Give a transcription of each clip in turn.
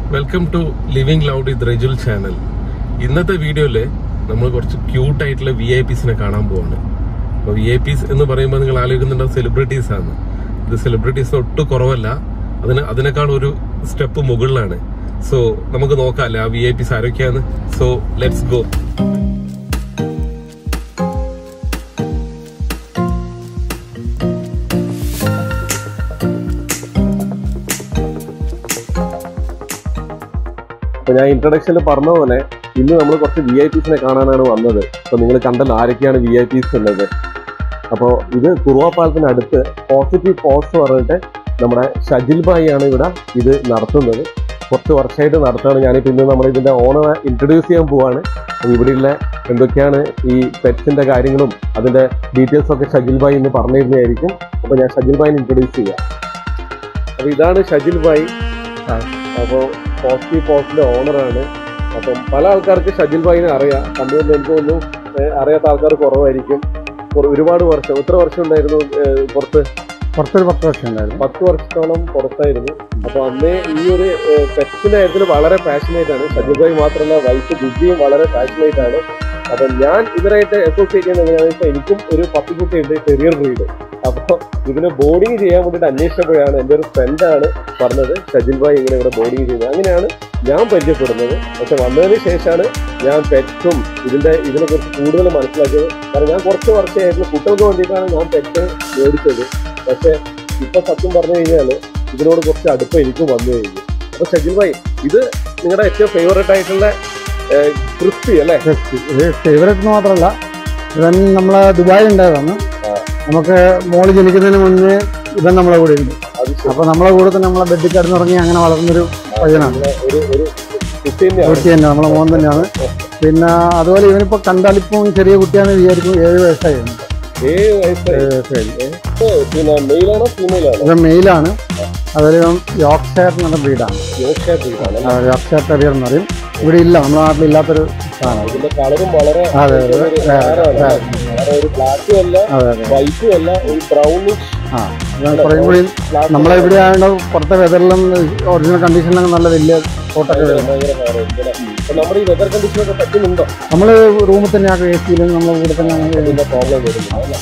Welcome to living loud ഇത് റെജുൽ channel ഇന്നത്തെ വീഡിയോയില് നമ്മൾ കുറച്ച് ക്യൂട്ട് ആയിട്ടുള്ള വി ഐ പിസിനെ കാണാൻ പോവാണ് അപ്പൊ വി ഐ പിസ് എന്ന് പറയുമ്പോൾ നിങ്ങൾ ആലോചിക്കുന്നുണ്ടോ സെലിബ്രിറ്റീസ് ആണ് ഇത് സെലിബ്രിറ്റീസ് ഒട്ടും കുറവല്ല അതിന് അതിനേക്കാൾ ഒരു സ്റ്റെപ്പ് മുകളിലാണ് സോ നമുക്ക് നോക്കാല്ലേ ആ വി ഐ പിസ് ആരൊക്കെയാണ് സോ ലെറ്റ്സ് ഗോ അപ്പൊ ഞാൻ ഇൻട്രൊഡക്ഷനിൽ പറഞ്ഞ പോലെ ഇന്ന് നമ്മൾ കുറച്ച് വി ഐ പിസിനെ കാണാനാണ് വന്നത് അപ്പൊ നിങ്ങൾ കണ്ടല്ലോ ആരൊക്കെയാണ് വി ഐ പിസ് ഉള്ളത് അപ്പോൾ ഇത് കുറുവാപ്പാലത്തിന് അടുത്ത് പോസിറ്റീവ് പോസ്റ്റ് പറഞ്ഞിട്ട് നമ്മുടെ ഷജിൽ ഭായി ആണ് ഇവിടെ ഇത് നടത്തുന്നത് കുറച്ച് വർഷമായിട്ട് നടത്തുകയാണ് ഞാനിപ്പോൾ ഇന്ന് നമ്മൾ ഇതിന്റെ ഓണറെ ഇൻട്രൊഡ്യൂസ് ചെയ്യാൻ പോവാണ് അപ്പൊ ഇവിടെയുള്ള എന്തൊക്കെയാണ് ഈ പെറ്റ്സിന്റെ കാര്യങ്ങളും അതിന്റെ ഡീറ്റെയിൽസ് ഒക്കെ ഷജിൽ ഭായി ഇന്ന് പറഞ്ഞിരുന്നതായിരിക്കും അപ്പൊ ഞാൻ ഷജിൽ ഭായിനെ ഇൻട്രൊഡ്യൂസ് ചെയ്യാം അപ്പൊ ഇതാണ് ഷജിൽ ഭായി അപ്പോൾ പോസിറ്റീവ് പോസ്റ്റിന്റെ ഓണറാണ് അപ്പം പല ആൾക്കാർക്ക് ഷജിൽ ഭായിനെ അറിയാം കണ്ടുകൊണ്ട് എനിക്ക് തോന്നുന്നു ഏഹ് അറിയാത്ത ആൾക്കാർ കുറവായിരിക്കും ഒരു- ഒരുപാട് വർഷം എത്ര വർഷം ഉണ്ടായിരുന്നു ഏഹ് പുറത്ത് പുറത്തൊരു പത്ത് വർഷം ഉണ്ടായിരുന്നു പത്ത് വർഷത്തോളം പുറത്തായിരുന്നു അപ്പൊ അന്നേ ഈ ഒരു പെറ്റ്സിന്റെ കാര്യത്തിൽ വളരെ പാഷനേറ്റ് ആണ് ഷജിൽ ഭായി മാത്രമല്ല വൈഫ് ബുദ്ധിയും വളരെ പാഷനേറ്റ് ആണ് അപ്പൊ ഞാൻ ഇതിനായിട്ട് അസോസിയേറ്റ് ചെയ്യുന്നത് എങ്ങനെയാണെന്ന് വെച്ചാൽ എനിക്കും ഒരു പത്തിക്കുട്ടിയുണ്ട് ടെറിയർ ബ്രീഡ് അപ്പൊ ഇതിന് ബോർഡിങ് ചെയ്യാൻ വേണ്ടിയിട്ട് അന്വേഷിച്ചപ്പോഴാണ് എൻ്റെ ഒരു ഫ്രണ്ടാണ് പറഞ്ഞത് ഷജിൽ ഭായി ഇങ്ങനെ ഇവിടെ ബോർഡിങ് ചെയ്യുന്നത് അങ്ങനെയാണ് ഞാൻ പരിചയപ്പെടുന്നത് പക്ഷെ വന്നതിന് ശേഷമാണ് ഞാൻ പെറ്റും ഇതിന്റെ ഇതിനെ കുറിച്ച് കൂടുതൽ മനസ്സിലാക്കിയത് കാരണം ഞാൻ കുറച്ച് വർഷമായിരുന്നു കുട്ടികൾക്ക് വേണ്ടിയിട്ടാണ് ഞാൻ പെറ്റ് മേടിച്ചത് പക്ഷെ ഇപ്പൊ സത്യം പറഞ്ഞു കഴിഞ്ഞാൽ ഇതിനോട് കുറച്ച് അടുപ്പം എനിക്കും വന്നു കഴിഞ്ഞു അപ്പൊ ഷജിൽ ഭായി ഇത് നിങ്ങളുടെ ഏറ്റവും ഫേവറേറ്റ് ആയിട്ടുള്ള ക്രിസ്പി അല്ലേ ഇത് ഫേവറേറ്റ് മാത്രമല്ല ഇവൻ നമ്മളെ ദുബായ് ഉണ്ടായതാണ് ആ. നമുക്ക് മോള് ജനിക്കുന്നതിന് മുന്നേ ഇവൻ നമ്മളെ കൂടെ ഉണ്ട് അത് ശരി. അപ്പൊ നമ്മളെ കൂടെ തന്നെ നമ്മളെ ബെഡിൽ കിടന്നിറങ്ങി അങ്ങനെ വളർന്നൊരു പയ്യനാണ് നമ്മളെ ഒരു ഒരു കുട്ടി തന്നെയാണ് കുട്ടി തന്നെ നമ്മളെ മോൻ തന്നെയാണ് പിന്നെ അതുപോലെ ഇവനിപ്പോ കണ്ടാലിപ്പം ചെറിയ കുട്ടിയാണ് വിചാരിക്കും ഏഴ് വയസ്സായിരുന്നു ഏഴ് വയസ്സായി ഏ, പിന്നെ മെയിലാണോ ഫീമെയിലാണോ ഇവൻ മെയിലാണ് അതുപോലെ ഇവൻ യോക്ക്ഷയർ എന്ന് പറഞ്ഞ ബ്രീഡാണ് യോഗ്യ ബ്രീഡാണ് യോക്ക്ഷയർ ടെറിയർ എന്ന് പറയും ഇവിടെ ഇല്ല നമ്മുടെ നാട്ടിൽ ഇല്ലാത്തൊരു സാധനമാണ് ഇതിന്റെ കളറും വളരെ അതെ അതെ ഒരു വേറെ- rare ആണ്. വേറെ. വേറെ ഒരു ബ്ലാക്കും അല്ല അതെ അതെ വൈറ്റും അല്ല ഒരു ബ്രൗണിഷ് ആ ഇവൻ കുറേ കൂടി നമ്മളെ ഇവിടെ ആയതുകൊണ്ട് പുറത്തെ വെതറിലും ഒറിജിനൽ കണ്ടീഷനിലൊക്കെ നല്ല വലിയ ഫോട്ടൊക്കെ വരും നമ്മുടെ ഈ വെതർ കണ്ടീഷനൊക്കെ പറ്റുന്നുണ്ടോ നമ്മൾ റൂമിൽ തന്നെ ആക്കും എ സിയിലും നമ്മളെ കൂടെ തന്നെ ആണ് അതിന്റെ പ്രോബ്ലം വരുന്നില്ല അല്ലേ?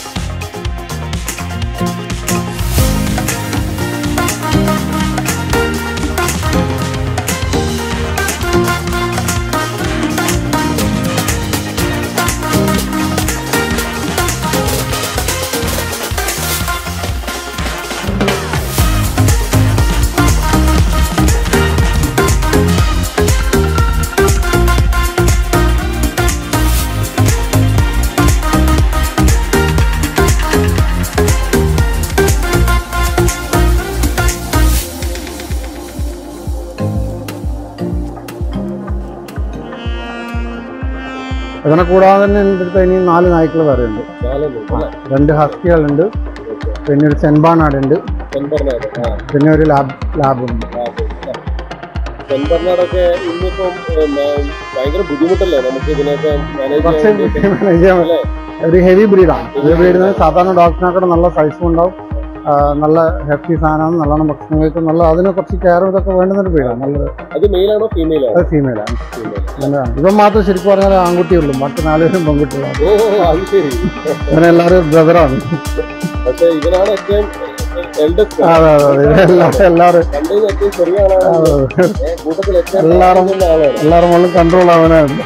ഇതിനെ കൂടാതെ തന്നെ എൻ്റെ അടുത്ത് ഇനി നാല് നായ്ക്കൾ വേറെ ഉണ്ട് നാലെണ്ണം അല്ലേ? രണ്ട് ഹസ്കികളുണ്ട് പിന്നെ ഒരു സെൻബാനാടുണ്ട് സെൻബർനാഡ് ആ പിന്നെ ഒരു ലാബ് ലാബുണ്ട് സെൻബർനാഡൊക്കെ ഇന്നിപ്പം ഏ, മ- ഭയങ്കര ബുദ്ധിമുട്ടല്ലേ നമുക്ക് ഇതിനൊക്കെ മാനേജ് കുറച്ച് ചെയ്യാൻ വേണ്ടിയിട്ട്? manage ചെയ്യാൻ അല്ലേ? ഒരു ഹെവി ബ്രീഡാണ് ഹെവി ബ്രീഡിന് സാധാരണ ഡോഗ്സിനൊക്കെ നല്ല സൈസും ഉണ്ടാവും ആ, നല്ല ഹെഫി സാധനമാണ് നല്ലോണം ഭക്ഷണം കഴിക്കും നല്ല അതിന് കുറച്ച് കെയറും ഇതൊക്കെ വേണ്ടുന്നൊരു ബ്രീഡാണ് നല്ലത് അത് മെയിലാണോ ഫീമെയിലാണോ അത് ഫീമെയിലാണ് നല്ലതാണ് ഇവൻ മാത്രം ശരിക്കും പറഞ്ഞാൽ ആൺകുട്ടിയുള്ളൂ മറ്റു നാലുപേരും പെൺകുട്ടികളാണ് ഓ അത് ശരി ഇവനെ എല്ലാവരും ബ്രദറാണ് പക്ഷെ ഇവനാണ് ഏറ്റവും എൽഡസ്റ്റ് അതെ അതെ അതെ ഇവരെല്ലാവരും എല്ലാവരും കണ്ടതിന് ഏറ്റവും ചെറിയ ആളാണ് ഏ, കൂട്ടത്തിൽ ഏറ്റവും എല്ലാവരും- പ്രായം ചെന്ന ആളാണ് എല്ലാവരും മുകളിൽ കൺട്രോൾ അവനാണ്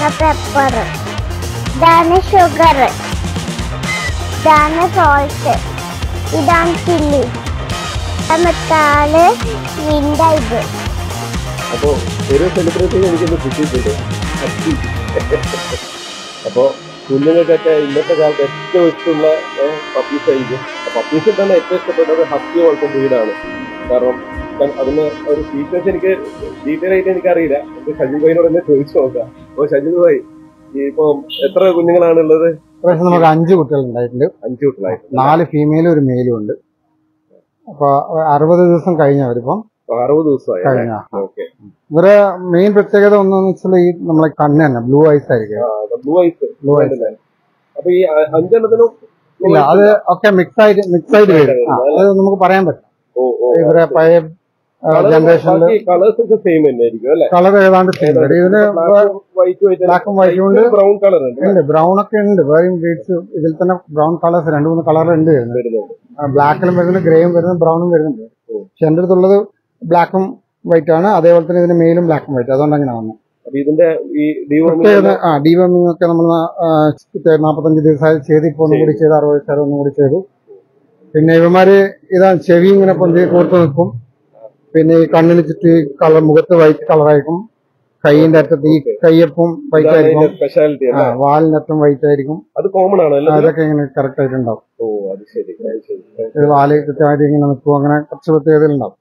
പെപ്പർ ഇതാണ് ഷുഗർ ഇതാണ് സോൾട്ട് ഇതാണ് ചില്ലി മെത്താള് വിൻഡൈബ് അപ്പോ ഒരു സെലിബ്രിറ്റി എനിക്കൊന്ന് കിട്ടിയിട്ടുണ്ട് ഹസ്കി അപ്പോ കുഞ്ഞുങ്ങൾക്കൊക്കെ ഇന്നത്തെ കാലത്ത് ഏറ്റവും ഇഷ്ടമുള്ള പപ്പീസ് ആയിരിക്കും പപ്പീസിൽ തന്നെ ഏറ്റവും ഇഷ്ടപ്പെട്ടത് ഹസ്കി പോലത്തെ ബ്രീഡാണ് കാരണം ഞാൻ അതിന് ഒരു ഫീച്ചേഴ്സ് എനിക്ക് ഡീറ്റെയിൽ ആയിട്ട് എനിക്കറിയില്ല നമുക്ക് ഷജിൽ ഭായിനോട് തന്നെ ചോദിച്ചു നോക്കാം അപ്പൊ ഷജിൽ ഭായി ഈ ഇപ്പൊ എത്ര കുഞ്ഞുങ്ങളാണുള്ളത് ഇപ്രാവശ്യം നമുക്ക് അഞ്ച് കുട്ടികൾ ഉണ്ടായിട്ടുണ്ട് അഞ്ചു കുട്ടികളായി നാല് ഫീമെയിലും ഒരു മെയിലും ഉണ്ട് അപ്പൊ അറുപത് ദിവസം കഴിഞ്ഞവരിപ്പം അറുപത് ദിവസമായി കഴിഞ്ഞ ഓക്കെ ഇവരെ മെയിൻ പ്രത്യേകത ഒന്നെന്ന് വെച്ചാൽ ഈ നമ്മളെ കണ്ണ് തന്നെ ബ്ലൂ ഐസ് ആയിരിക്കും ബ്ലൂ ഐസ് ബ്ലൂ ഐസ് അപ്പൊ ഈ അ- അഞ്ചെണ്ണത്തിനും blue ഇല്ല eyes അത് ഒക്കെ മിക്സ് ആയിട്ട് മിക്സ് ആയിട്ട് വരും ആ, അത് നമുക്ക് പറയാൻ പറ്റും ഓ ഓ ഇവരെ പഴയ ജനറേഷനിൽ കളേഴ്സ് ഒക്കെ സെയിം തന്നെ ആയിരിക്കും അല്ലെ കളർ ഏതാണ്ട് സെയിം വരും ഇതിന് വൈറ്റ് ബ്ലാക്കും വൈറ്റും ഉണ്ട് ബ്രൗൺ കളർ ഉണ്ട് ഉണ്ട് ബ്രൗൺ ഒക്കെ ഉണ്ട് വേറെയും ബ്രീഡ്സ് ഇതിൽ തന്നെ ബ്രൗൺ കളേഴ്സ് രണ്ട് മൂന്ന് കളർ ഉണ്ട് വരുന്നത് വരുന്നുണ്ട് ബ്ലാക്കിലും വരുന്നുണ്ട് ഗ്രേയും വരുന്നുണ്ട് ബ്രൗണും വരുന്നുണ്ട് പക്ഷെ എൻ്റെ അടുത്തുള്ളത് ബ്ലാക്കും വൈറ്റ് ആണ് അതേപോലെ തന്നെ ഇതിന് മെയിലും ബ്ലാക്കും വൈറ്റ് അതുകൊണ്ട് അങ്ങനെ വന്നു അപ്പൊ ഇതിന്റെ ഈ പ്രത്യേകത ആ ഡിവോമിംഗ് ഒക്കെ നമ്മൾ നാൽപ്പത്തഞ്ച് ദിവസമായി ചെയ്ത് ഇപ്പോൾ ഒന്നും കൂടി ചെയ്ത് അറുപത് ശതമാനം ഒന്നും കൂടി ചെയ്തു പിന്നെ ഇവന്മാര് ഇതാ ചെവി ഇങ്ങനെ പൊന്തി കൂർത്ത് നിൽക്കും പിന്നെ ഈ കണ്ണിന് ചുറ്റി കളർ മുഖത്ത് വൈറ്റ് കളറായിരിക്കും കൈയിന്റെ അറ്റത്ത് ഈ കയ്യപ്പും വൈറ്റ് ആയിരിക്കും സ്പെഷ്യാലിറ്റി ആ അല്ലേ വാലിനറ്റം വൈറ്റ് ആയിരിക്കും അത് കോമൺ ആണ് അല്ലേ അതൊക്കെ ഇങ്ങനെ കറക്റ്റ് ആയിട്ടുണ്ടാവും ഓ അത് ശരി അത് ശരി ഇത് വാല് കൃത്യമായിട്ട് ഇങ്ങനെ നിൽക്കും അങ്ങനെ കുറച്ച് പ്രത്യേകതകളുണ്ടാവും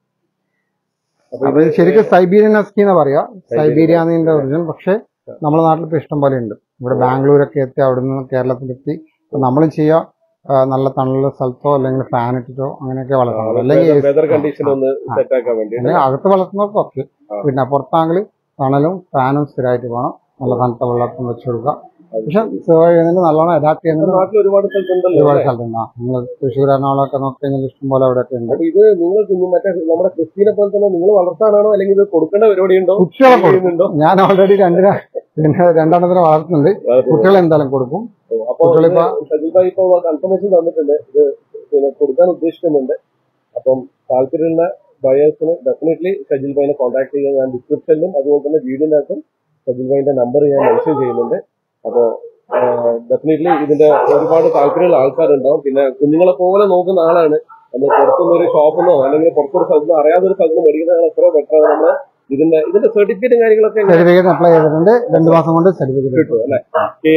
അപ്പൊ അപ്പൊ ഇത് ശരിക്കും സൈബീരിയൻ ഹസ്കി എന്ന് പറയാ സൈബീരിയ എന്നതിന്റെ ഒറിജിനൽ പക്ഷെ നമ്മുടെ നാട്ടിൽ ഇപ്പൊ ഇഷ്ടം പോലെ ഉണ്ട് ഇവിടെ ബാംഗ്ലൂരൊക്കെ എത്തി അവിടെ നിന്ന് കേരളത്തിലെത്തി അപ്പൊ നമ്മളും ചെയ്യാം ആ, നല്ല തണലുള്ള സ്ഥലത്തോ അല്ലെങ്കിൽ ഫാൻ ഇട്ടിട്ടോ അങ്ങനെയൊക്കെ വളർത്തണം അല്ലെങ്കിൽ വെതർ കണ്ടീഷൻ ഒന്ന് സെറ്റ് ആക്കാൻ വേണ്ടി അല്ലെങ്കിൽ അകത്ത് വളർത്തുന്നവർക്ക് ഓക്കെ ആ. പിന്നെ പുറത്താണെങ്കിൽ തണലും ഫാനും സ്ഥിരമായിട്ട് വേണം നല്ല തണുത്ത വെള്ളത്തും വെച്ച് കൊടുക്കുക പക്ഷെ സർവൈവ് ചെയ്യുന്നതിന് നല്ലോണം അഡാപ്റ്റ് ചെയ്യുന്നതിന് നാട്ടിൽ ഒരുപാട് സ്ഥലത്തുണ്ടല്ലോ ഒരുപാട് അല്ലേ? സ്ഥലത്തുണ്ട് നിങ്ങൾ തൃശ്ശൂർ എറണാകുളമൊക്കെ നോക്കി കഴിഞ്ഞാൽ ഇഷ്ടം പോലെ അവിടെ ഒക്കെ ഉണ്ട് അപ്പൊ ഇത് നിങ്ങൾ കുഞ്ഞു മറ്റേ നമ്മുടെ ക്രിസ്റ്റീനെ പോലെ തന്നെ നിങ്ങൾ വളർത്താനാണോ അല്ലെങ്കിൽ ഇത് കൊടുക്കേണ്ട പരിപാടി ഉണ്ടോ കുട്ടികളെ കൊടുക്കും ചെയ്യുന്നുണ്ടോ ഞാൻ ഓൾറെഡി രണ്ടിന പിന്നെ രണ്ടെണ്ണത്തിന് വളർത്തുന്നുണ്ട് കുട്ടികളെ എന്തായാലും കൊടുക്കും അപ്പൊ കുട്ടികളിപ്പോ സജിൽ ഭായി ഇപ്പൊ കൺഫർമേഷൻ തന്നിട്ടുണ്ട് ഇത് പിന്നെ കൊടുക്കാൻ ഉദ്ദേശിക്കുന്നുണ്ട് അപ്പം താല്പര്യമുള്ള ബയേഴ്സിന് ഡെഫിനറ്റ്ലി സജിൽ ഭായിനെ കോൺടാക്ട് ചെയ്യാൻ ഞാൻ ഡിസ്ക്രിപ്ഷനിലും അതുപോലെ തന്നെ വീഡിയോനകത്തും സജിൽ ഭായിന്റെ നമ്പർ ഞാൻ മെൻഷൻ ചെയ്യുന്നുണ്ട് അപ്പോ ഡെഫിനറ്റ്ലി ഇതിന്റെ ഒരുപാട് താല്പര്യമുള്ള ആൾക്കാരുണ്ടാവും പിന്നെ കുഞ്ഞുങ്ങളെ പോലെ നോക്കുന്ന ആളാണ് നമ്മൾ പുറത്തുനിന്ന് ഒരു ഷോപ്പിൽ നിന്നോ അല്ലെങ്കിൽ പുറത്തൊരു സ്ഥലത്ത് അറിയാതെ ഒരു സ്ഥലത്ത് മേടിക്കുന്നതാണ് എത്രയോ ബെറ്റർ നമ്മൾ ഇതിന്റെ ഇതിന്റെ സർട്ടിഫിക്കറ്റും കാര്യങ്ങളൊക്കെ എങ്ങനെ സർട്ടിഫിക്കറ്റ് അപ്ലൈ ചെയ്തിട്ടുണ്ട് രണ്ട് മാസം കൊണ്ട് സർട്ടിഫിക്കറ്റ് കിട്ടും അല്ലെ K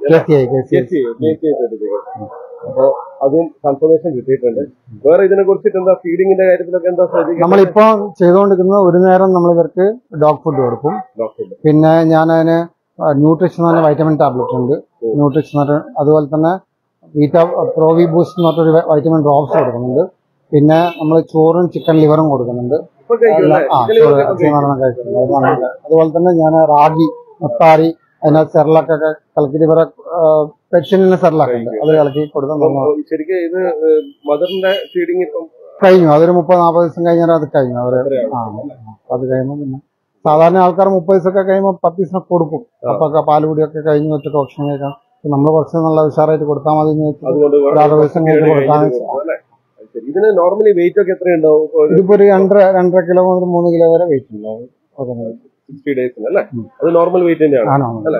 S K C I K C I certificate അപ്പോ അതും കൺഫർമേഷൻ കിട്ടിയിട്ടുണ്ട് വേറെ ഇതിനെ കുറിച്ചിട്ട് എന്താ ഫീഡിങ്ങിന്റെ കാര്യത്തിലൊക്കെ എന്താ ശ്രദ്ധിക്കുന്നത് നമ്മളിപ്പോ ചെയ്തുകൊണ്ടിരിക്കുന്നത് ഒരു നേരം നമ്മൾ ഇവർക്ക് ഡോഗ് ഫുഡ് കൊടുക്കും ഡോക്ടർ പിന്നെ ഞാൻ അതിന് ന്യൂട്രിഷൻ എന്ന് പറഞ്ഞ വൈറ്റമിൻ ടാബ്ലറ്റ് ഉണ്ട് ന്യൂട്രിഷൻ എന്ന് പറഞ്ഞ അതുപോലെ തന്നെ വീറ്റ പ്രോവി ബൂസ്റ്റ് എന്ന് പറഞ്ഞൊരു വൈറ്റമിൻ ഡ്രോപ്സ് കൊടുക്കുന്നുണ്ട് പിന്നെ നമ്മൾ ചോറും ചിക്കൻ ലിവറും കൊടുക്കുന്നുണ്ട് ഇപ്പൊ കഴിക്കും എല്ലാം- ആ അല്ലേ? ചോറ് ഇതിലൊക്കെ കഴിക്കും. നല്ലോണം കഴിക്കുന്നുണ്ട് അത് നല്ലോണം. അതുപോലെ തന്നെ ഞാൻ റാഗി മുത്താറി അതിനകത്ത് സെറലൊക്കെ കലക്കിയിട്ട് ഇവരെ പെൻഷനിന് സെറലൊക്കെ ഉണ്ട് അത് കലക്കി കൊടുക്കാൻ അപ്പൊ നമ്മൾ ശരിക്കും ഇത് മദറിന്റെ ഫീഡിങ് ഇപ്പം കഴിഞ്ഞു അതൊരു മുപ്പത് നാൽപ്പത് ദിവസം കഴിഞ്ഞാൽ അത് കഴിഞ്ഞു അവര് എത്രയാണ്? ആ അത് കഴിയുമ്പോൾ പിന്നെ സാധാരണ ആൾക്കാർ മുപ്പത് ദിവസമൊക്കെ കഴിയുമ്പോൾ പപ്പീസിനെ കൊടുക്കും അപ്പൊ ഒക്കെ പാലുകുടിയൊക്കെ കഴിഞ്ഞ് വെച്ചിട്ട് ഓപ്ഷൻ കഴിക്കാം നമ്മൾ കുറച്ച് നല്ല ഉഷാറായിട്ട് കൊടുത്താൽ മതി എന്ന് വെച്ചിട്ട് അതുകൊണ്ട് ഒരു അറുപത് ദിവസം കഴിഞ്ഞ് കൊടുക്കാൻ അല്ലേ? അത് ശരി. ഇതിന് നോർമലി വെയിറ്റ് ഒക്കെ എത്രയുണ്ടാവും ഇതിപ്പോ ഒരു രണ്ടര രണ്ടര കിലോ മുതൽ മൂന്ന് കിലോ വരെ വെയിറ്റ് ഉണ്ടാവും ഓക്കെ സിക്സ്റ്റി ഡേയ്സിന് അല്ലേ ഉം. അത് നോർമൽ വെയിറ്റ് തന്നെയാണ് ആണോ അല്ലേ?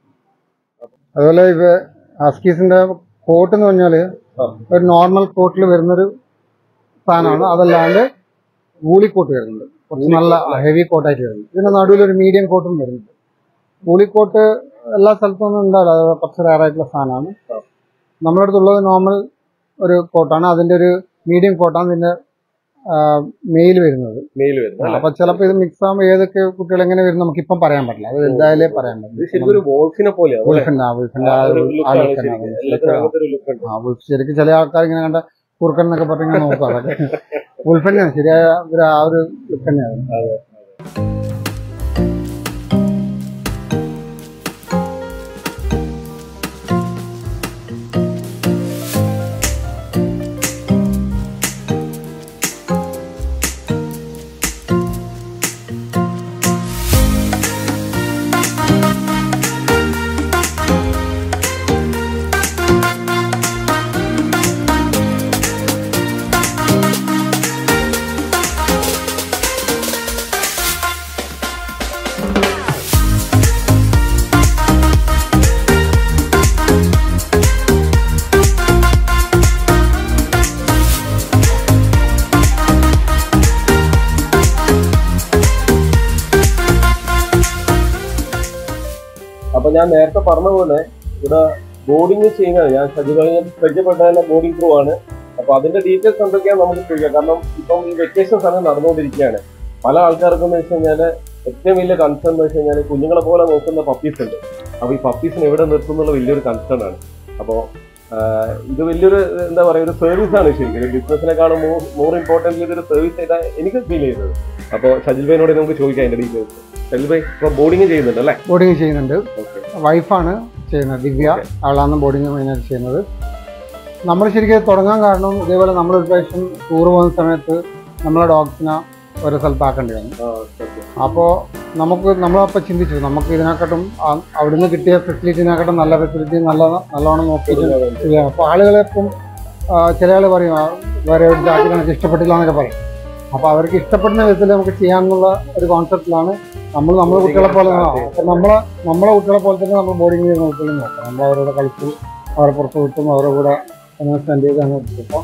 അതുപോലെ ഇവ ഹസ്കീസിന്റെ കോട്ട് എന്ന് പറഞ്ഞാല് ആ. ഒരു നോർമൽ കോട്ടിൽ വരുന്നൊരു സാധനമാണ് അതല്ലാണ്ട് വൂളി കോട്ട് വരുന്നുണ്ട് കുറച്ച് നല്ല ഹെവി കോട്ടായിട്ട് വരുന്നുണ്ട് ഇതിന്റെ നടുവിൽ ഒരു മീഡിയം കോട്ടും വരുന്നുണ്ട് വൂളി കോട്ട് എല്ലാ സ്ഥലത്തൊന്നും ഉണ്ടാവില്ല അത് കുറച്ച് റയർ ആയിട്ടുള്ള സാധനമാണ് ആ. നമ്മുടെ അടുത്തുള്ളത് നോർമൽ ഒരു കോട്ടാണ് അതിന്റെ ഒരു മീഡിയം കോട്ടാണ് ഇതിന്റെ മെയിൽ വരുന്നത് മെയിൽ വരുന്നത് അല്ലേ? അപ്പൊ ചിലപ്പോൾ ഇത് മിക്സ് ആകുമ്പോൾ ഏതൊക്കെ കുട്ടികൾ എങ്ങനെ വരും നമുക്ക് ഇപ്പം പറയാൻ പറ്റില്ല അത് എന്തായാലേ പറയാൻ ഇത് പറ്റില്ല ശരിക്കും ഒരു വോൾഫിനെ പോലെയാണ് അല്ലേ? ഉൾഫിന്റെ ആ ഉൾഫിന്റെ ആ ആ ഒരു ഒരു look ആ ആണ് look തന്നെ, ശരിക്കും. ആ എല്ലാത്തിനും look. അങ്ങനത്തെ ഒരു ലുക്ക് ഉണ്ട് ആ ഉൾഫ് ശരിക്കും ചില ആൾക്കാർ ഇങ്ങനെ കണ്ട കുറുക്കൻ എന്നൊക്കെ പറഞ്ഞ് ഇങ്ങനെ നോക്കും അതൊക്കെ ഉൾഫന്നെയാണ് ശരിയായ ഒരു ആ ഒരു ലുക്ക് തന്നെയാണ് അപ്പൊ ഞാൻ നേരത്തെ പറഞ്ഞ പോലെ ഇവിടെ ബോർഡിങ് ചെയ്യുന്നത് ഞാൻ സജീവമായി പരിചയപ്പെട്ട ബോർഡിംഗ് ത്രൂ ആണ് അപ്പൊ അതിന്റെ ഡീറ്റെയിൽസ് എന്തൊക്കെയാണ് നമുക്ക് ചോദിക്കാം കാരണം ഇപ്പം ഈ വെക്കേഷൻ സമയം നടന്നുകൊണ്ടിരിക്കുകയാണ് പല ആൾക്കാർക്കും എന്ന് വെച്ച് കഴിഞ്ഞാല് ഏറ്റവും വലിയ കൺസേൺ എന്ന് വെച്ച് കഴിഞ്ഞാൽ കുഞ്ഞുങ്ങളെ പോലെ നോക്കുന്ന പപ്പീസ് ഉണ്ട് അപ്പൊ ഈ പപ്പീസിനെ എവിടെ നിർത്തും എന്നുള്ള വലിയൊരു കൺസേൺ ആണ് അപ്പോ ആഹ് ഇത് വലിയൊരു എന്താ പറയാ ഒരു സർവീസ് ആണ് ശരിക്കും ബിസിനസിനെക്കാളും മോർ ഇമ്പോർട്ടന്റ് ഇതൊരു സർവീസ് ആയിട്ടാണ് എനിക്ക് ഫീൽ ചെയ്യുന്നത് അപ്പോൾ സജിൽ ഭായിനോട് നമുക്ക് ചോദിക്കാം അതിന്റെ ഡീറ്റെയിൽസ് സജിൽ ഭായ് ഇപ്പൊ ബോർഡിങ് ചെയ്യുന്നുണ്ട് അല്ലേ ബോർഡിങ് ചെയ്യുന്നുണ്ട് ഓക്കെ വൈഫാണ് ചെയ്യുന്നത് ദിവ്യ അവളാണ് ബോർഡിങ് മെയിനായിട്ട് ചെയ്യുന്നത് നമ്മൾ ശരിക്കും തുടങ്ങാൻ കാരണം ഇതേപോലെ നമ്മളൊരു പ്രാവശ്യം ടൂർ പോകുന്ന സമയത്ത് നമ്മളെ ഡോഗ്സിനെ ഒരു സ്ഥലത്താക്കേണ്ടി വന്നു അപ്പോൾ നമുക്ക് നമ്മളപ്പോൾ ചിന്തിച്ചു നമുക്ക് ഇതിനെക്കാട്ടും ആ- അവിടുന്ന് കിട്ടിയ ഫെസിലിറ്റിനെക്കാട്ടും നല്ല ഫെസിലിറ്റി നല്ല നല്ലോണം നോക്കിയിട്ട് ചെയ്യാം അപ്പോൾ ആളുകളെ ഇപ്പം ആ, ചില ആൾ പറയും ആ, വേറെ ഒരു ജാതി എനിക്ക് ഇഷ്ടപ്പെട്ടില്ല എന്നൊക്കെ പറയും അപ്പോൾ അവർക്ക് ഇഷ്ടപ്പെടുന്ന വിധത്തിൽ നമുക്ക് ചെയ്യാനുള്ള ഒരു കോൺസെപ്റ്റിലാണ് നമ്മൾ നമ്മളെ കുട്ടികളെ പോലെ ആ, അപ്പോൾ നമ്മളെ നമ്മളെ കുട്ടികളെ പോലെ തന്നെ നമ്മൾ ബോർഡിങ് ചെയ്യുന്ന കുട്ടികളും നോക്കാം നമ്മൾ അവരോട് കളിച്ചും അവരെ പുറത്ത് വിട്ടും അവരുടെ കൂടെ ഒന്ന് സ്പെൻഡ് ചെയ്ത് അങ്ങനെ ഇപ്പോൾ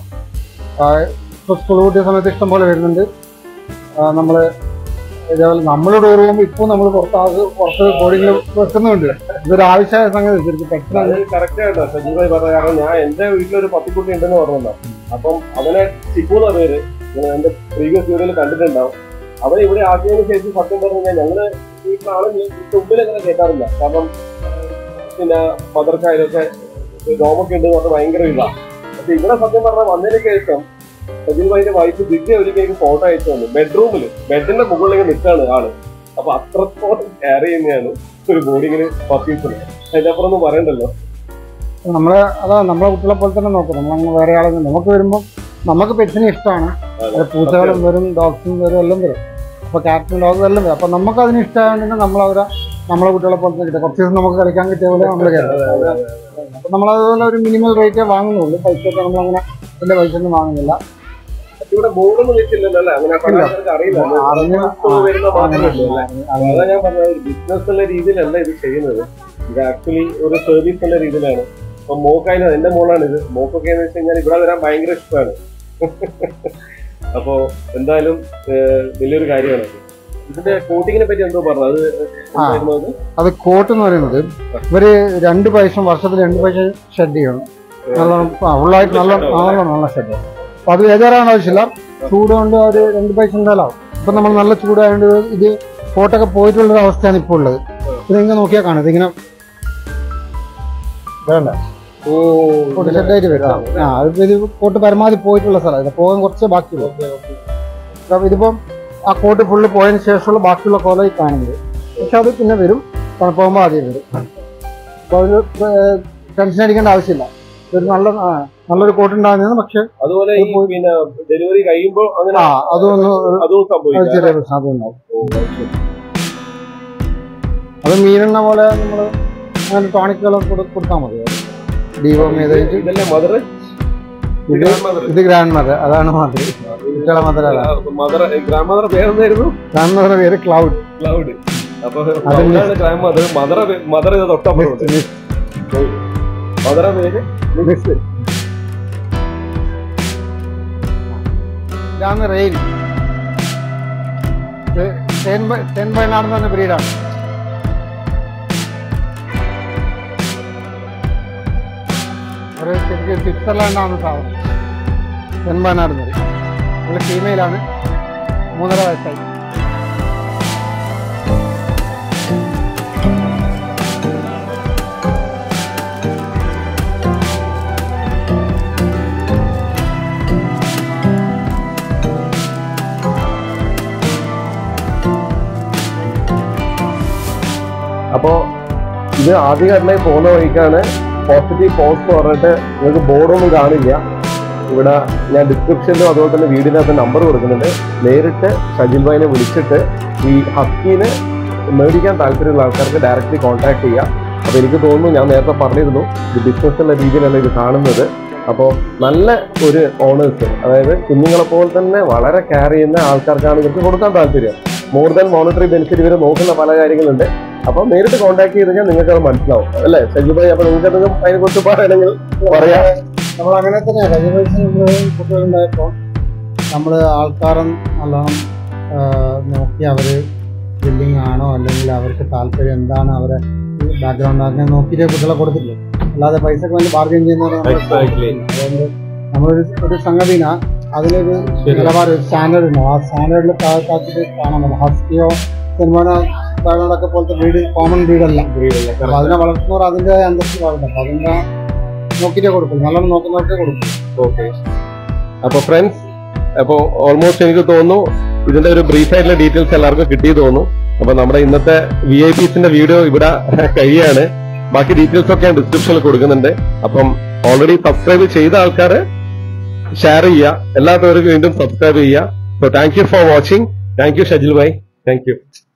ഇപ്പോൾ സ്കൂൾ കൂട്ടിയ സമയത്ത് ഇഷ്ടം പോലെ വരുന്നുണ്ട് നമ്മൾ ഇതേപോലെ നമ്മൾ ടൂർ പോകുമ്പോൾ ഇപ്പോൾ നമ്മൾ പുറത്താകെ പുറത്ത് ബോർഡിങ്ങിൽ വെക്കുന്നുണ്ട് ഇതൊരു ആവശ്യമായ സംഗതി ശരിക്കും പെട്ടെന്ന് അത് കറക്റ്റ് ആയിട്ടോ സജീവ് ഭായി പറഞ്ഞ കാരണം ഞാൻ എന്റെ വീട്ടിലൊരു പത്തിക്കുട്ടി ഉണ്ടെന്ന് പറഞ്ഞല്ലോ അപ്പം അവനെ ചിക്കു എന്ന പേര് നിങ്ങൾ എന്റെ പ്രീവിയസ് വീഡിയോയിൽ കണ്ടിട്ടുണ്ടാവും അവൻ ഇവിടെ ആക്കിയതിനു ശേഷം സത്യം പറഞ്ഞു കഴിഞ്ഞാൽ ഞങ്ങള് വീട്ടിലാണ് മുമ്പിൽ അങ്ങനെ കേട്ടാറില്ല കാരണം ഏഹ്, പിന്നെ മദർക്കായാലൊക്കെ രോമൊക്കെ ഉണ്ട് പറഞ്ഞാൽ ഭയങ്കര ഇതാ പക്ഷെ ഇവിടെ സത്യം പറഞ്ഞാൽ വന്നതിന് ശേഷം സജീവ് ഭായിന്റെ വൈഫ് ദിവ്യ ഒരിക്കൽ എനിക്ക് ഫോട്ടോ അയച്ചു തന്നു ബെഡ്റൂമിൽ ബെഡിന്റെ മുകളിലേക്ക് നിൽക്കാണ് ആള് അപ്പൊ അത്രത്തോളം കെയർ ചെയ്യുന്നതാണ് ഒരു ബോർഡിങ്ങിന് പത്തീസിന് അതിനപ്പുറം ഒന്നും പറയണ്ടല്ലോ നമ്മളെ അതാ നമ്മളെ കുട്ടികളെ പോലെ തന്നെ നോക്കും നമ്മളങ്ങനെ വേറെ ആളെ നമുക്ക് വരുമ്പോൾ നമുക്ക് പെറ്റ്സിനെ ഇഷ്ടമാണ് അത് പൂച്ചകളും വരും ഡോഗ്സും വരും എല്ലാം വരും അപ്പോൾ ക്യാറ്റും ഡോഗും എല്ലാം വരും അപ്പോൾ നമുക്ക് അതിന് ഇഷ്ടമായതുകൊണ്ട് നമ്മൾ അവരെ നമ്മളെ കുട്ടികളെ പോലെ തന്നെ കിട്ടും കുറച്ച് ദിവസം നമുക്ക് കളിക്കാൻ കിട്ടിയ പോലെ നമ്മൾ കയറും അപ്പോൾ നമ്മൾ അതുപോലെ ഒരു മിനിമൽ റേറ്റേ വാങ്ങുന്നുള്ളൂ പൈസ ഒക്കെ നമ്മളങ്ങനെ വലിയ പൈസ ഒന്നും വാങ്ങുന്നില്ല ഇവിടെ ബോർഡൊന്നും വെച്ചില്ലല്ലോ അല്ലേ അങ്ങനെ പല ആൾക്കാർക്ക് അറിയില്ല അറിഞ്ഞ ഇപ്പൊ വരുന്ന മാത്രമേ ഉള്ളൂ അല്ലേ അതാ ഞാൻ പറഞ്ഞത് ഒരു ബിസിനസ് ഉള്ള രീതിയിലല്ല ഇത് ചെയ്യുന്നത് ഇത് ആക്ച്വലി ഒരു സർവീസ് ഉള്ള രീതിയിലാണ് അപ്പൊ മോക്കായാലും എന്റെ മോളാണ് ഇത് മോക്കൊക്കെ എന്ന് വെച്ച് കഴിഞ്ഞാൽ ഇവിടെ വരാൻ ഭയങ്കര ഇഷ്ടമാണ് അപ്പോ എന്തായാലും ഏഹ്, വലിയൊരു കാര്യമാണ് ഇത്. ഇതിന്റെ കോട്ടിങ്ങിനെ പറ്റി എന്തോ പറഞ്ഞു അത് എന്തായിരുന്നു അത്? അത് കോട്ട് എന്ന് പറയുന്നത് ഇവര് രണ്ട് പൈസ വർഷത്തിൽ രണ്ട് പൈസ ഷെഡ് ചെയ്യണം നല്ലോണം ആ, ഫുള്ളായിട്ട് നല്ല നല്ല നല്ല ഷെഡ് ചെയ്യണം അപ്പൊ അത് ഏതാറാണ് ആവശ്യമില്ല ചൂട് കൊണ്ട് ഒരു രണ്ട് പൈസ എന്തായാലും ഇപ്പൊ നമ്മൾ നല്ല ചൂടായതുകൊണ്ട് ഇത് കോട്ടൊക്കെ പോയിട്ടുള്ള ഒരു അവസ്ഥയാണ് ഇപ്പോൾ ഉള്ളത് ഇതിങ്ങനെ നോക്കിയാൽ കാണും ഇതിങ്ങനെ വേണ്ട ഓ കോട്ട് ഷെഡായിട്ട് വരും ആ, ആ അതിപ്പോ ഇത് കോട്ട് പരമാവധി പോയിട്ടുള്ള സ്ഥലം ഇത് പോകാൻ കുറച്ച് ബാക്കിയുള്ളൂ അപ്പൊ ഇതിപ്പം ആ കോട്ട് ഫുള്ള് പോയതിന് ശേഷമുള്ള ബാക്കിയുള്ള കോല ഈ കാണുന്നത് പക്ഷെ അത് പിന്നെ വരും തണുപ്പാകുമ്പോൾ ആദ്യം വരും അപ്പൊ അതിന് ടെൻഷൻ അടിക്കേണ്ട ആവശ്യമില്ല ഒരു നല്ല ആ, നല്ലൊരു കോട്ട് ഉണ്ടാകുന്നതാണ് പക്ഷെ അതുപോലെ ഈ പിന്നെ ഡെലിവറി കഴിയുമ്പോൾ അങ്ങനെ ആ അതൊന്ന് ഒരു അതും ഒരു സംഭവിക്കും ചെറിയ പ്രശ്നം അതുണ്ടാവും അത് മീനെണ്ണ പോലെ നമ്മൾ അങ്ങനെ ടോണിക്കുകളൊക്കെ കൊടുത്താൽ മതി ദീപം ചെയ്തിട്ട് ഇതല്ലേ മദർ ഇത് മദർ ഇത് ഗ്രാൻഡ് മദർ അതാണ് മദർ കുട്ടികളെ മദർ അല്ല മദർ ഗ്രാൻഡ് മദർ പേരെന്തായിരുന്നു ഗ്രാൻഡ് മദർ പേര് ക്ലൗഡ് ക്ലൗഡ് അപ്പൊ അത് ഗ്രാൻഡ് മദർ മദർ മദർ ഇത് തൊട്ടപ്പുറമുണ്ട് മദർ പേര് മിക്സ് ഇതാണ് റെയിൽ സെൻ വയനാട് എന്ന് പറഞ്ഞ ബ്രീഡാണ് ഒരു ശരിക്കും സ്വിറ്റ്സർലാൻഡാണ് സാധനം സെൻ വയനാട് എന്ന് പറയും നല്ല ഫീമെയിലാണ് മൂന്നര വയസ്സായി അപ്പോ ഇത് ആദ്യഘട്ടനായി പോകുന്ന വഴിക്കാണ് പോസിറ്റീവ് പോസ്റ്റ് പറഞ്ഞിട്ട് നിങ്ങൾക്ക് ബോർഡൊന്നും കാണില്ല ഇവിടെ ഞാൻ ഡിസ്ക്രിപ്ഷനിലും അതുപോലെ തന്നെ വീടിനകത്ത് നമ്പർ കൊടുക്കുന്നുണ്ട് നേരിട്ട് ഷജിൽ ഭായിനെ വിളിച്ചിട്ട് ഈ ഹസ്കീനെ മേടിക്കാൻ താല്പര്യമുള്ള ആൾക്കാർക്ക് ഡയറക്റ്റ്ലി കോൺടാക്ട് ചെയ്യാം അപ്പോൾ എനിക്ക് തോന്നുന്നു ഞാൻ നേരത്തെ പറഞ്ഞിരുന്നു ഇത് ബിസിനസ് ഉള്ള രീതിയിലല്ല ഇത് കാണുന്നത് അപ്പോൾ നല്ല ഒരു ഓണേഴ്സ് അതായത് കുഞ്ഞുങ്ങളെ പോലെ തന്നെ വളരെ കെയർ ചെയ്യുന്ന ആൾക്കാർക്കാണ് ഇവർക്ക് കൊടുക്കാൻ താല്പര്യം മോർ ദാൻ മോണിറ്ററി ബെനിഫിറ്റ് ഇവർ നോക്കുന്ന പല കാര്യങ്ങളുണ്ട് അപ്പൊ നേരിട്ട് കോൺടാക്ട് ചെയ്ത് കഴിഞ്ഞാൽ നിങ്ങൾക്ക് അത് മനസ്സിലാവും അല്ലേ സജീവ് ഭായി അപ്പൊ നിങ്ങൾക്ക് എന്തെങ്കിലും അതിനെ കുറിച്ച് പറയണമെങ്കിൽ പറയാം നമ്മൾ അങ്ങനെ തന്നെ കുട്ടികളുണ്ടായപ്പോൾ നമ്മൾ ആൾക്കാരെ നല്ലോണം ആ, നോക്കി അവർ ബില്ലിംഗ് ആണോ അല്ലെങ്കിൽ അവർക്ക് താല്പര്യം എന്താണ് അവരെ ബാക്ക്ഗ്രൗണ്ട് അങ്ങനെ നോക്കിയിട്ട് കുട്ടികളെ കൊടുത്തില്ല അല്ലാതെ പൈസക്ക് വേണ്ടി ബാർഗൈൻ ചെയ്യുന്നവരെ നമ്മൾ Exactly. അതുകൊണ്ട് നമ്മളൊരു ഒരു സംഗതിന അതിലൊരു ശരി. നിലവാരം ഒരു സ്റ്റാൻഡേർഡ് ഉണ്ട് ആ സ്റ്റാൻഡേർഡിൽ താഴ്ത്താക്കിട്ട് കാണാൻ പറ്റും ഹസ്കിയോ സിനിമ ബാക്ക്ഗ്രൗണ്ടൊക്കെ പോലത്തെ ബ്രീഡ് കോമൺ ബ്രീഡല്ല അപ്പൊ അതിനെ വളർത്തുന്നവർ അതിന്റെ അന്തസ്സ് പാടില്ല അപ്പൊ അതിന്റെ നോക്കിയിട്ടേ കൊടുക്കും നല്ലോണം നോക്കുന്നവർക്ക് കൊടുക്കും ഓക്കെ അപ്പൊ ഫ്രണ്ട്സ് അപ്പൊ ഓൾമോസ്റ്റ് എനിക്ക് തോന്നുന്നു ഇതിന്റെ ഒരു ബ്രീഫ് ആയിട്ടുള്ള ഡീറ്റെയിൽസ് എല്ലാവർക്കും കിട്ടി തോന്നുന്നു അപ്പൊ നമ്മുടെ ഇന്നത്തെ വി ഐ പിസിന്റെ വീഡിയോ ഇവിടെ കഴിയാണ് ബാക്കി ഡീറ്റെയിൽസ് ഒക്കെ ഞാൻ ഡിസ്ക്രിപ്ഷനിൽ കൊടുക്കുന്നുണ്ട് അപ്പം ഓൾറെഡി സബ്സ്ക്രൈബ് ചെയ്ത ആൾക്കാർ ഷെയർ ചെയ്യുക എല്ലാത്തവർക്ക് വീണ്ടും സബ്സ്ക്രൈബ് ചെയ്യുക so thank you for watching thank you Shajil ഭായ് താങ്ക് യു